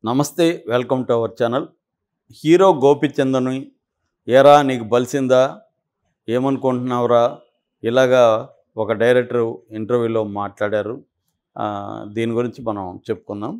నమస్తే welcome to our channel hero గోపిచందని ఏరా నీకు బలిసిందా ఏమనుకుంటున్నావురా ఇలాగా ఒక డైరెక్టర్ ఇంటర్వ్యూలో మాట్లాడారు ఆ, దీని గురించి మనం చెప్పుకుందాం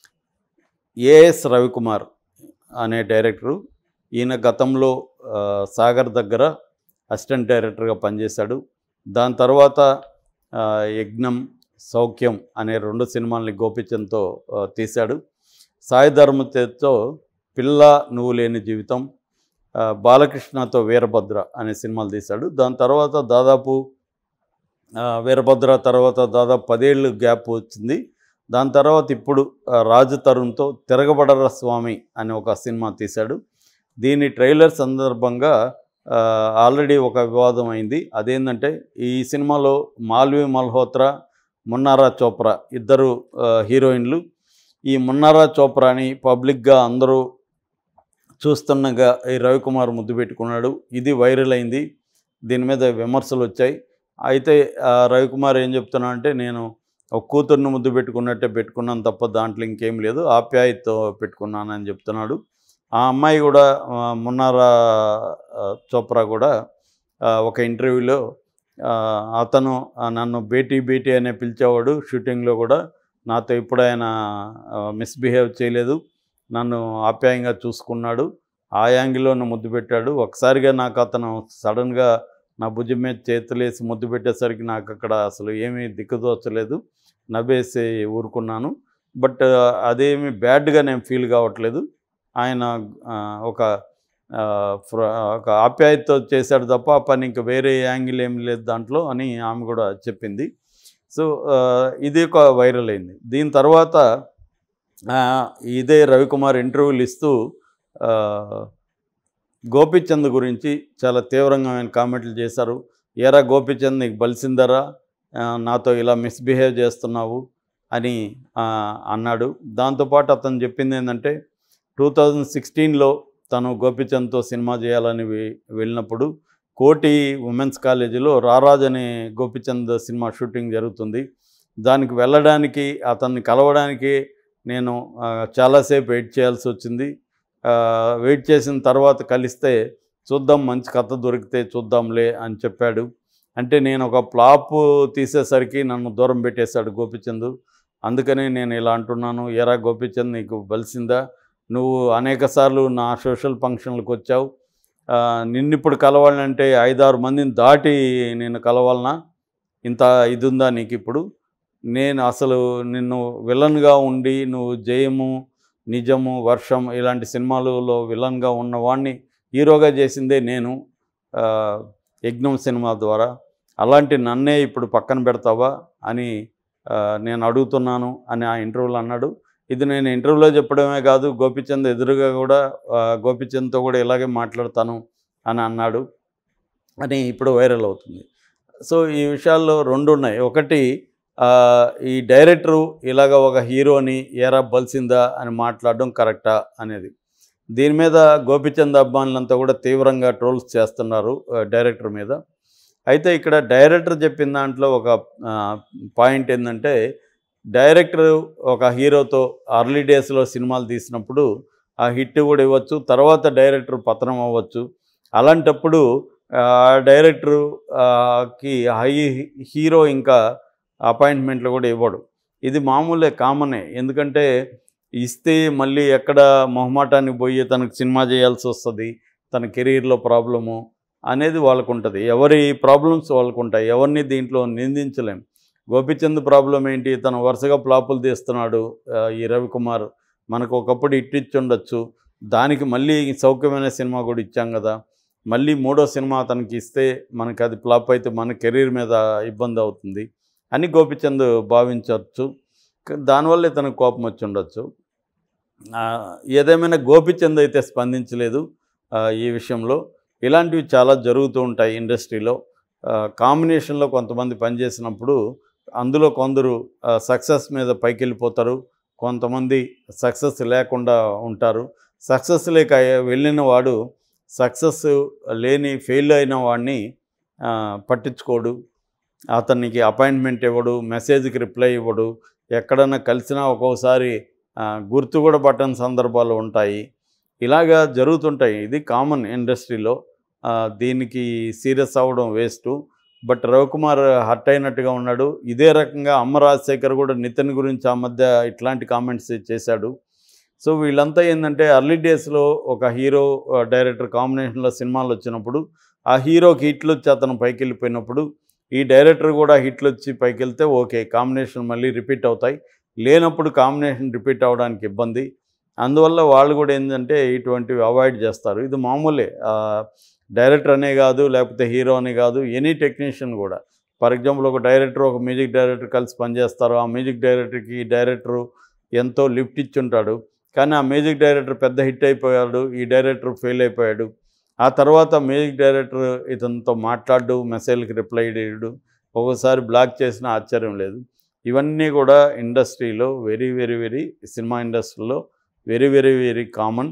ఏఎస్ రవికుమార్ అనే డైరెక్టరు ఈయన గతంలో ఆ, సాగర్ దగ్గర అసిస్టెంట్ డైరెక్టర్గా పనిచేశాడు దాని తర్వాత ఆ, యజ్ఞం సౌఖ్యం అనే రెండు సినిమాల్ని గోపిచంద్తో ఆ, తీశాడు సాయి ధర్మతేజ్తో పిల్ల నువ్వు లేని జీవితం ఆ, బాలకృష్ణతో వీరభద్ర అనే సినిమాలు తీశాడు దాని తర్వాత దాదాపు ఆ, వీరభద్ర తర్వాత దాదాపు పదేళ్ళు గ్యాప్ వచ్చింది దాని తర్వాత ఇప్పుడు ఆ, రాజు తరుణ్తో తిరగబడర స్వామి అనే ఒక సినిమా తీశాడు దీని ట్రైలర్ సందర్భంగా ఆ, ఆల్రెడీ ఒక వివాదం అయింది అదేంటంటే ఈ సినిమాలో మాల్వి మల్హోత్రా మున్నారా చోప్రా ఇద్దరు ఆ, హీరోయిన్లు ఈ మున్నారా చోప్రాని పబ్లిక్గా అందరూ చూస్తుండగా ఈ రవికుమార్ ముద్దు పెట్టుకున్నాడు ఇది వైరల్ అయింది దీని మీద విమర్శలు వచ్చాయి అయితే ఆ రవికుమార్ ఏం చెప్తున్నా అంటే నేను ఒక కూతుర్ని ముద్దు పెట్టుకున్నట్టే పెట్టుకున్నాను తప్ప దాంట్లో ఇంకేం లేదు ఆప్యాయతతో పెట్టుకున్నానని చెప్తున్నాడు ఆ అమ్మాయి కూడా ఆ, మున్నారా ఆ, చోప్రా కూడా ఆ, ఒక ఇంటర్వ్యూలో ఆ, అతను ఆ, నన్ను బేటీ బేటీ అనే పిలిచేవాడు షూటింగ్లో కూడా నాతో ఇప్పుడు ఆయన మిస్బిహేవ్ చేయలేదు నన్ను ఆప్యాయంగా చూసుకున్నాడు ఆ యాంగిల్లో ముద్దు పెట్టాడు ఒకసారిగా నాకు అతను సడన్గా నా భుజం మీద చేతులేసి ముద్దు పెట్టేసరికి నాకు అక్కడ అసలు ఏమీ దిక్కుదోచలేదు నవ్వేసి ఊరుకున్నాను బట్ అదేమి బ్యాడ్గా నేను ఫీల్ కావట్లేదు ఆయన ఆ, ఒక ఆ, ఫ్ర- ఒక ఆప్యాయతతో చేశాడు తప్ప ఆ పని ఇంకా వేరే యాంగిల్ ఏం లేదు దాంట్లో అని ఆమె కూడా చెప్పింది సో ఆ, ఇది ఒక వైరల్ అయింది దీని తర్వాత ఆ, ఇదే రవికుమార్ ఇంటర్వ్యూలు ఇస్తూ ఆ, గోపీచంద్ గురించి చాలా తీవ్రంగా ఆయన కామెంట్లు చేశారు ఏరా గోపీచంద్ నీకు బలిసిందరా ఆ, నాతో ఇలా మిస్బిహేవ్ చేస్తున్నావు అని ఆ, అన్నాడు దాంతోపాటు అతను చెప్పింది ఏంటంటే టూ థౌజండ్ సిక్స్టీన్లో తను గోపీచంద్తో సినిమా చేయాలని వె- వెళ్ళినప్పుడు కోటి ఉమెన్స్ కాలేజీలో రారాజ్ అనే గోపీచంద్ సినిమా షూటింగ్ జరుగుతుంది దానికి వెళ్ళడానికి అతన్ని కలవడానికి నేను ఆ, చాలాసేపు వెయిట్ చేయాల్సి వచ్చింది ఆ, వెయిట్ చేసిన తర్వాత కలిస్తే చూద్దాం మంచి కథ దొరికితే చూద్దాంలే అని చెప్పాడు అంటే నేను ఒక ఫ్లాప్ తీసేసరికి నన్ను దూరం పెట్టేశాడు గోపిచంద్ అందుకని నేను ఇలా అంటున్నాను ఎరా గోపిచంద్ నీకు బలిసిందా నువ్వు అనేక సార్లు నా సోషల్ ఫంక్షన్లకు వచ్చావు ఆ, నిన్నిప్పుడు కలవాలంటే ఐదారు మందిని దాటి నేను కలవాలనా ఇంత ఇది ఉందా నీకు ఇప్పుడు నేను అసలు నిన్ను విలన్గా ఉండి నువ్వు జయము నిజము వర్షం ఇలాంటి సినిమాలలో విలన్గా ఉన్నవాడిని హీరోగా చేసిందే నేను ఆ, యజ్ఞం సినిమా ద్వారా అలాంటి నన్నే ఇప్పుడు పక్కన పెడతావా అని ఆ, నేను అడుగుతున్నాను అని ఆ ఇంటర్వ్యూలో అన్నాడు ఇది నేను ఇంటర్వ్యూలో చెప్పడమే కాదు గోపిచంద్ ఎదురుగా కూడా ఆ, గోపిచంద్తో కూడా ఇలాగే మాట్లాడతాను అని అన్నాడు అని ఇప్పుడు వైరల్ అవుతుంది సో ఈ విషయాల్లో రెండు ఉన్నాయి ఒకటి ఆ, ఈ డైరెక్టరు ఇలాగ ఒక హీరోని ఏరా బలిసిందా అని మాట్లాడడం కరెక్టా అనేది దీని మీద గోపిచంద్ అభిమానులంతా కూడా తీవ్రంగా ట్రోల్స్ చేస్తున్నారు ఆ, డైరెక్టర్ మీద అయితే ఇక్కడ డైరెక్టర్ చెప్పిన దాంట్లో ఒక ఆ, పాయింట్ ఏంటంటే డైరెక్టర్ ఒక హీరోతో అర్లీ డేస్లో సినిమాలు తీసినప్పుడు ఆ హిట్ కూడా ఇవ్వచ్చు తర్వాత డైరెక్టర్ పతనం అవ్వచ్చు అలాంటప్పుడు ఆ డైరెక్టరు ఆ, కి హై హీరో ఇంకా అపాయింట్మెంట్లు కూడా ఇవ్వడు ఇది మామూలే కామనే ఎందుకంటే ఇస్తే మళ్ళీ ఎక్కడ మొహమాటానికి పోయి తనకు సినిమా చేయాల్సి వస్తుంది తన కెరీర్లో ప్రాబ్లము అనేది వాళ్ళకు ఉంటుంది ఎవరి ప్రాబ్లమ్స్ వాళ్ళకు ఉంటాయి ఎవరిని దీంట్లో నిందించలేం గోపిచంద్ ప్రాబ్లం ఏంటి తను వరుసగా ఫ్లాపులు తీస్తున్నాడు ఆ, ఈ రవికుమార్ మనకు ఒకప్పుడు ఇట్ ఇచ్చి ఉండొచ్చు దానికి మళ్ళీ సౌఖ్యమైన సినిమా కూడా ఇచ్చాం కదా మళ్ళీ మూడో సినిమా అతనికి ఇస్తే మనకి అది ఫ్లాప్ అయితే మన కెరీర్ మీద ఇబ్బంది అవుతుంది అని గోపిచంద్ భావించవచ్చు క- దానివల్ల ఇతనికి కోపం వచ్చి ఉండొచ్చు ఆ, ఏదేమైనా గోపిచంద్ అయితే స్పందించలేదు ఆ, ఈ విషయంలో ఇలాంటివి చాలా జరుగుతూ ఉంటాయి ఇండస్ట్రీలో ఆ, కాంబినేషన్లో కొంతమంది పనిచేసినప్పుడు అందులో కొందరు సక్సెస్ మీద పైకి వెళ్ళిపోతారు కొంతమంది సక్సెస్ లేకుండా ఉంటారు సక్సెస్ లేక వెళ్ళిన వాడు సక్సెస్ లేని ఫెయిల్ అయిన వాడిని ఆ, పట్టించుకోడు అతనికి అపాయింట్మెంట్ ఇవ్వడు మెసేజ్కి రిప్లై ఇవ్వడు ఎక్కడన్నా కలిసినా ఒక్కోసారి ఆ, గుర్తు కూడా పట్టని సందర్భాలు ఉంటాయి ఇలాగా జరుగుతుంటాయి ఇది కామన్ ఇండస్ట్రీలో ఆ, దీనికి సీరియస్ అవ్వడం వేస్ట్ బట్ రవికుమార్ హర్ట్ అయినట్టుగా ఉన్నాడు ఇదే రకంగా అమ్మ రాజశేఖర్ కూడా నితిన్ గురించి ఆ మధ్య ఇట్లాంటి కామెంట్స్ చేశాడు సో వీళ్ళంతా ఏంటంటే అర్లీ డేస్లో ఒక హీరో ఆ, డైరెక్టర్ కాంబినేషన్లో సినిమాలు వచ్చినప్పుడు ఆ హీరోకి హిట్లు వచ్చి అతను పైకి వెళ్ళిపోయినప్పుడు ఈ డైరెక్టర్ కూడా హిట్లు వచ్చి పైకి వెళ్తే ఓకే కాంబినేషన్ మళ్ళీ రిపీట్ అవుతాయి లేనప్పుడు కాంబినేషన్ రిపీట్ అవ్వడానికి ఇబ్బంది అందువల్ల వాళ్ళు కూడా ఏంటంటే ఇటువంటివి అవాయిడ్ చేస్తారు ఇది మామూలే ఆ, డైరెక్టర్ అనే కాదు లేకపోతే హీరో అనే కాదు ఎనీ టెక్నీషియన్ కూడా ఫర్ ఎగ్జాంపుల్ ఒక డైరెక్టర్ ఒక మ్యూజిక్ డైరెక్టర్ కలిసి పనిచేస్తారు ఆ మ్యూజిక్ డైరెక్టర్కి ఈ డైరెక్టరు ఎంతో లిఫ్ట్ ఇచ్చి ఉంటాడు కానీ ఆ మ్యూజిక్ డైరెక్టర్ పెద్ద హిట్ అయిపోయాడు ఈ డైరెక్టర్ ఫెయిల్ అయిపోయాడు ఆ తర్వాత మ్యూజిక్ డైరెక్టర్ ఇతనితో మాట్లాడు మెసేజ్కి రిప్లై చేయడు ఒక్కోసారి బ్లాక్ చేసిన ఆశ్చర్యం లేదు ఇవన్నీ కూడా ఇండస్ట్రీలో వెరీ వెరీ వెరీ సినిమా ఇండస్ట్రీలో వెరీ వెరీ వెరీ కామన్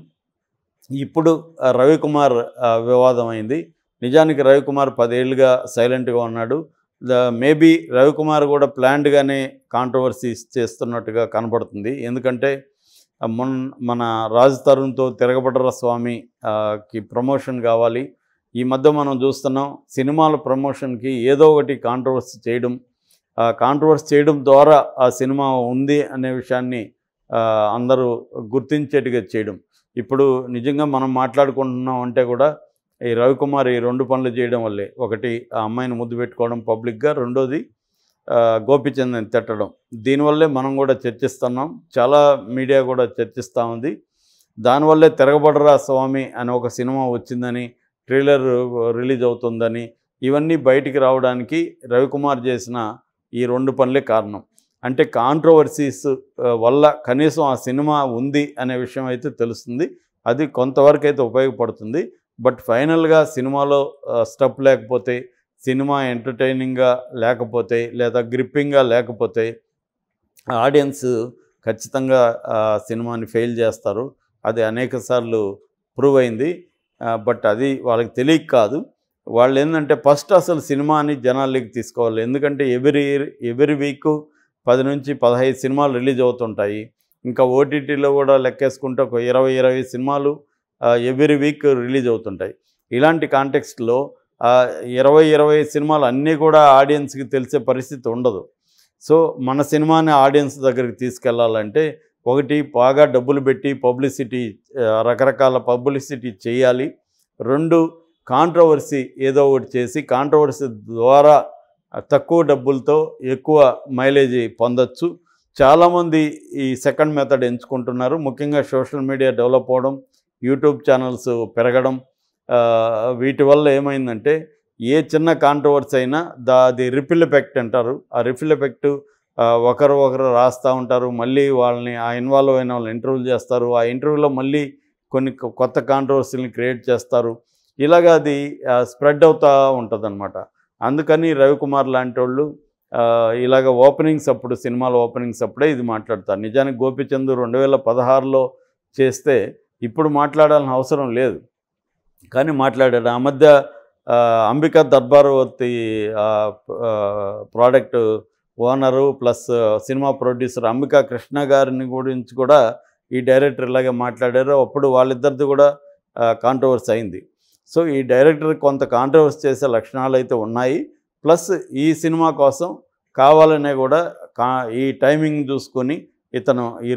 ఇప్పుడు ఆ, రవికుమార్ ఆ, వివాదం అయింది నిజానికి రవికుమార్ పదేళ్ళుగా సైలెంట్గా ఉన్నాడు మేబీ రవికుమార్ కూడా ప్లాన్డ్గానే కాంట్రవర్సీస్ చేస్తున్నట్టుగా కనబడుతుంది ఎందుకంటే ఆ, మొన్ మన రాజ్ తరుణ్తో తిరగబడర స్వామి ఆ, కి ప్రమోషన్ కావాలి ఈ మధ్య మనం చూస్తున్నాం సినిమాల ప్రమోషన్కి ఏదో ఒకటి కాంట్రవర్సీ చేయడం ఆ కాంట్రవర్సీ చేయడం ద్వారా ఆ సినిమా ఉంది అనే విషయాన్ని ఆ, అందరూ గుర్తించేట్టుగా చేయడం ఇప్పుడు నిజంగా మనం మాట్లాడుకుంటున్నాం అంటే కూడా ఈ రవికుమార్ ఈ రెండు పనులు చేయడం వల్లే ఒకటి ఆ అమ్మాయిని ముద్దు పెట్టుకోవడం పబ్లిక్గా రెండోది ఆ, గోపిచంద్ని తిట్టడం దీనివల్లే మనం కూడా చర్చిస్తున్నాం చాలా మీడియా కూడా చర్చిస్తూ ఉంది దానివల్లే తిరగబడరా స్వామి అని ఒక సినిమా వచ్చిందని ట్రైలర్ రిలీజ్ అవుతుందని ఇవన్నీ బయటికి రావడానికి రవికుమార్ చేసిన ఈ రెండు పనులే కారణం అంటే కాంట్రవర్సీస్ వల్ల కనీసం ఆ సినిమా ఉంది అనే విషయం అయితే తెలుస్తుంది అది కొంతవరకు అయితే ఉపయోగపడుతుంది బట్ ఫైనల్గా సినిమాలో స్టప్ లేకపోతే సినిమా ఎంటర్టైనింగ్గా లేకపోతే లేదా గ్రిప్పింగ్గా లేకపోతే ఆడియన్స్ ఖచ్చితంగా ఆ సినిమాని ఫెయిల్ చేస్తారు అది అనేక సార్లు ప్రూవ్ అయింది బట్ అది వాళ్ళకి తెలియక కాదు వాళ్ళు ఏంటంటే ఫస్ట్ అసలు సినిమాని జనాల్లోకి తీసుకోవాలి ఎందుకంటే ఎవ్రీ ఎవ్రీ వీక్ పది నుంచి పదహైదు సినిమాలు రిలీజ్ అవుతుంటాయి ఇంకా ఓటీటీలో కూడా లెక్కేసుకుంటే ఒక ఇరవై ఇరవై సినిమాలు ఎవ్రీ వీక్ రిలీజ్ అవుతుంటాయి ఇలాంటి కాంటెక్స్ట్లో ఇరవై ఇరవై సినిమాలు అన్నీ కూడా ఆడియన్స్కి తెలిసే పరిస్థితి ఉండదు సో మన సినిమాని ఆడియన్స్ దగ్గరికి తీసుకెళ్లాలంటే ఒకటి బాగా డబ్బులు పెట్టి పబ్లిసిటీ రకరకాల పబ్లిసిటీ చేయాలి రెండు కాంట్రవర్సీ ఏదో ఒకటి చేసి కాంట్రవర్సీ ద్వారా తక్కువ డబ్బులతో ఎక్కువ మైలేజీ పొందొచ్చు చాలామంది ఈ సెకండ్ మెథడ్ ఎంచుకుంటున్నారు ముఖ్యంగా సోషల్ మీడియా డెవలప్ అవ్వడం యూట్యూబ్ ఛానల్స్ పెరగడం ఆ, వీటి వల్ల ఏమైందంటే ఏ చిన్న కాంట్రవర్సీ అయినా దా అది రిపిల్ ఎఫెక్ట్ అంటారు ఆ రిపిల్ ఎఫెక్ట్ ఒకరు ఒకరు రాస్తూ ఉంటారు మళ్ళీ వాళ్ళని ఆ ఇన్వాల్వ్ అయిన వాళ్ళని ఇంటర్వ్యూ చేస్తారు ఆ ఇంటర్వ్యూలో మళ్ళీ కొన్ని కొ- కొత్త కాంట్రవర్సీని క్రియేట్ చేస్తారు ఇలాగ అది స్ప్రెడ్ అవుతూ ఉంటుంది అందుకని రవికుమార్ లాంటి వాళ్ళు ఆ, ఇలాగ ఓపెనింగ్స్ అప్పుడు సినిమాల ఓపెనింగ్స్ అప్పుడే ఇది మాట్లాడతారు నిజానికి గోపిచంద్ రెండు వేల పదహారులో చేస్తే ఇప్పుడు మాట్లాడాల్సిన అవసరం లేదు కానీ మాట్లాడాడు ఆ మధ్య ఆ, అంబికా దర్బార్వతి product owner plus cinema producer Ambika Krishna గారిని గురించి కూడా ఈ డైరెక్టర్ ఇలాగే మాట్లాడారు అప్పుడు వాళ్ళిద్దరిది కూడా కాంట్రవర్సీ అయింది సో ఈ డైరెక్టర్ కొంత కాంట్రవర్సీ చేసే లక్షణాలు అయితే ఉన్నాయి ప్లస్ ఈ సినిమా కోసం కావాలనే కూడా కా ఈ టైమింగ్ చూసుకొని ఇతను ఈ